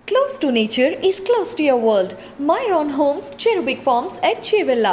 Close to nature is close to your world. Myron Homes, Cherubic Farms at Chevilla,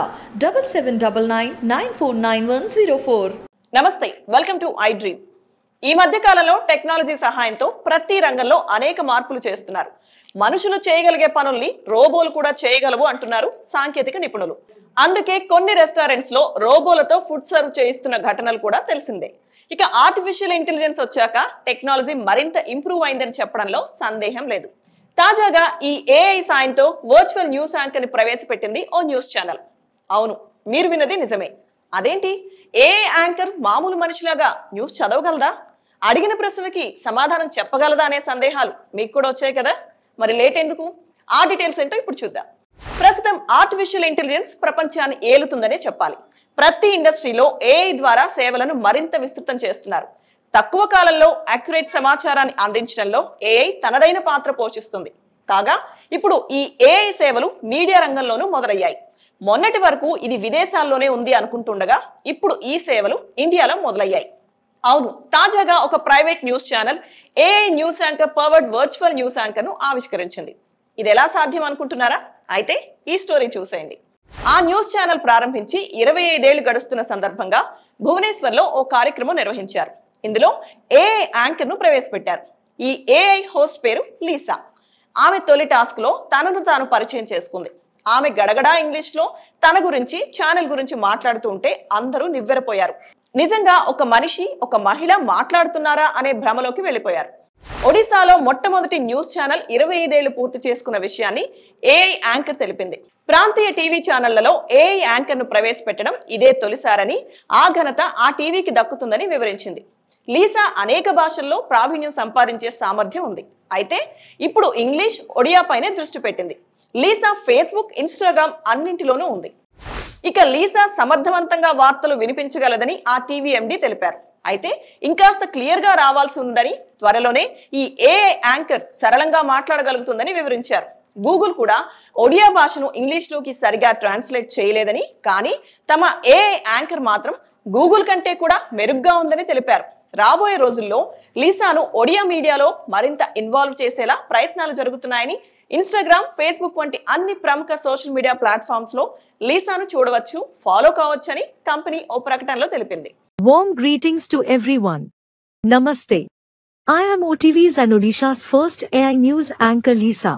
7799 నమస్తే welcome to I dream ఈ మధ్య కాలంలో technology సహాయంతో ప్రతి రంగంలో అనేక మార్పులు చేస్తున్నారు మనుషులు చేయగలిగే పనుల్ని రోబోలు కూడా చేయగలవు అంటున్నారు సాంకేతిక నిపుణులు అందుకే కొన్ని రెస్టారెంట్స్ లో రోబోలతో ఫుడ్ సర్వ్ చేయిస్తున్న ఘటనలు కూడా తెలిసిందే ఇక ఆర్టిఫిషియల్ ఇంటెలిజెన్స్ వచ్చాక టెక్నాలజీ మరింత ఇంప్రూవ్ అయిందని చెప్పడంలో సందేహం లేదు తాజాగా ఈ ఏఐ సాయంతో వర్చువల్ న్యూస్ యాంకర్ ని ప్రవేశపెట్టింది ఓ న్యూస్ ఛానల్ అవును మీరు విన్నది నిజమే అదేంటి ఏ యాంకర్ మామూలు మనిషిలాగా న్యూస్ చదవగలదా అడిగిన ప్రశ్నలకి సమాధానం చెప్పగలదా అనే సందేహాలు మీకు కూడా వచ్చాయి కదా మరి లేట్ ఎందుకు ఆ డీటెయిల్స్ ఏంటో ఇప్పుడు చూద్దాం ప్రస్తుతం ఆర్టిఫిషియల్ ఇంటెలిజెన్స్ ప్రపంచాన్ని ఏలుతుందనే చెప్పాలి ప్రతి ఇండస్ట్రీలో ఏఐ ద్వారా సేవలను మరింత విస్తృతం చేస్తున్నారు తక్కువ కాలంలో అక్యురేట్ సమాచారాన్ని అందించడంలో ఏఐ తనదైన పాత్ర పోషిస్తుంది కాగా ఇప్పుడు ఈ ఏఐ సేవలు మీడియా రంగంలోనూ మొదలయ్యాయి మొన్నటి వరకు ఇది విదేశాల్లోనే ఉంది అనుకుంటుండగా ఇప్పుడు ఈ సేవలు ఇండియాలో మొదలయ్యాయి అవును తాజాగా ఒక private news channel AI news anchor powered virtual news anchor ను ఆవిష్కరించింది ఇది ఎలా సాధ్యం అనుకుంటున్నారా అయితే ఈ స్టోరీ చూసేయండి ఆ న్యూస్ ఛానల్ ప్రారంభించి ఇరవై ఐదేళ్లు గడుస్తున్న సందర్భంగా భువనేశ్వర్లో ఓ కార్యక్రమం నిర్వహించారు ఇందులో ఏఐ యాంకర్ ను ప్రవేశపెట్టారు ఈ ఏఐ హోస్ట్ పేరు లీసా ఆమె తొలి టాస్క్ లో తనను తాను పరిచయం చేసుకుంది ఆమె గడగడా ఇంగ్లీష్ లో తన గురించి ఛానల్ గురించి మాట్లాడుతూ ఉంటే అందరూ నివ్వెరపోయారు నిజంగా ఒక మనిషి ఒక మహిళ మాట్లాడుతున్నారా అనే భ్రమలోకి వెళ్ళిపోయారు ఒడిశాలో మొట్టమొదటి న్యూస్ ఛానల్ ఇరవై ఐదేళ్లు పూర్తి చేసుకున్న విషయాన్ని ఏఐ యాంకర్ తెలిపింది ప్రాంతీయ టీవీ ఛానళ్లలో ఏఐ యాంకర్ ను ప్రవేశపెట్టడం ఇదే తొలిసారని ఆ ఘనత ఆ టీవీకి దక్కుతుందని వివరించింది లీసా అనేక భాషల్లో ప్రావీణ్యం సంపాదించే సామర్థ్యం ఉంది అయితే ఇప్పుడు ఇంగ్లీష్ ఒడియా పైనే దృష్టి పెట్టింది లీసా ఫేస్బుక్ ఇన్స్టాగ్రామ్ అన్నింటిలోనూ ఉంది ఇక లీసా సమర్థవంతంగా వార్తలు వినిపించగలదని ఆ టీవీ ఎండి తెలిపారు అయితే ఇంకాస్త క్లియర్ గా రావాల్సి ఉందని త్వరలోనే ఈ ఏఐ యాంకర్ సరళంగా మాట్లాడగలుగుతుందని వివరించారు గూగుల్ కూడా ఒడియా భాషను ఇంగ్లీష్లోకి సరిగా ట్రాన్స్లేట్ చేయలేదని కానీ తమ ఏఐ యాంకర్ మాత్రం గూగుల్ కంటే కూడా మెరుగ్గా ఉందని తెలిపారు రాబోయే రోజుల్లో లీసాను ఒడియా మీడియాలో మరింత ఇన్వాల్వ్ చేసేలా ప్రయత్నాలు జరుగుతున్నాయని ఇన్స్టాగ్రామ్ ఫేస్బుక్ వంటి అన్ని ప్రముఖ సోషల్ మీడియా ప్లాట్ఫామ్స్ లో లీసాను చూడవచ్చు ఫాలో కావచ్చని కంపెనీ ఓ ప్రకటనలో తెలిపింది Warm greetings to everyone. Namaste. I am OTV's and Odisha's first AI news anchor Lisa.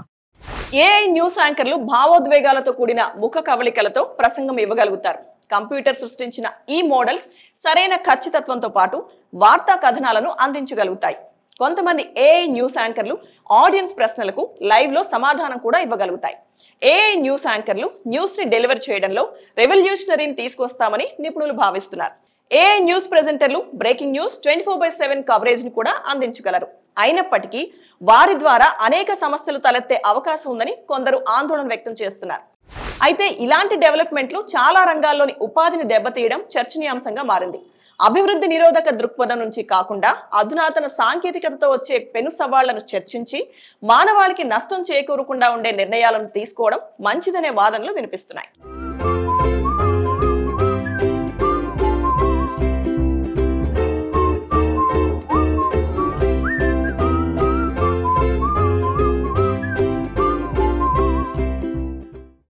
AI news యాంకర్లు భావోద్వేగాలతో కూడిన ముఖ కవళికలతో ప్రసంగం ఇవ్వగలుగుతారు కంప్యూటర్ సృష్టించిన ఈ మోడల్స్ సరైన ఖచ్చితత్వంతో పాటు వార్తా కథనాలను అందించగలుగుతాయి కొంతమంది ఏఐ న్యూస్ యాంకర్లు ఆడియన్స్ ప్రశ్నలకు లైవ్ లో సమాధానం కూడా ఇవ్వగలుగుతాయి ఏఐ న్యూస్ యాంకర్లు న్యూస్ ని డెలివర్ చేయడంలో రెవల్యూషనరీని తీసుకొస్తామని నిపుణులు భావిస్తున్నారు ఏఐ న్యూస్ ప్రెజెంటర్లు breaking news twenty four by seven coverage ని కూడా అందించగలరు అయినప్పటికీ వారి ద్వారా అనేక సమస్యలు తలెత్తే అవకాశం ఉందని కొందరు ఆందోళన వ్యక్తం చేస్తున్నారు అయితే ఇలాంటి డెవలప్మెంట్లు చాలా రంగాల్లోని ఉపాధిని దెబ్బతీయడం చర్చనీయాంశంగా మారింది అభివృద్ధి నిరోధక దృక్పథం నుంచి కాకుండా అధునాతన సాంకేతికతతో వచ్చే పెను సవాళ్లను చర్చించి మానవాళికి నష్టం చేకూరకుండా ఉండే నిర్ణయాలను తీసుకోవడం మంచిదనే వాదనలు వినిపిస్తున్నాయి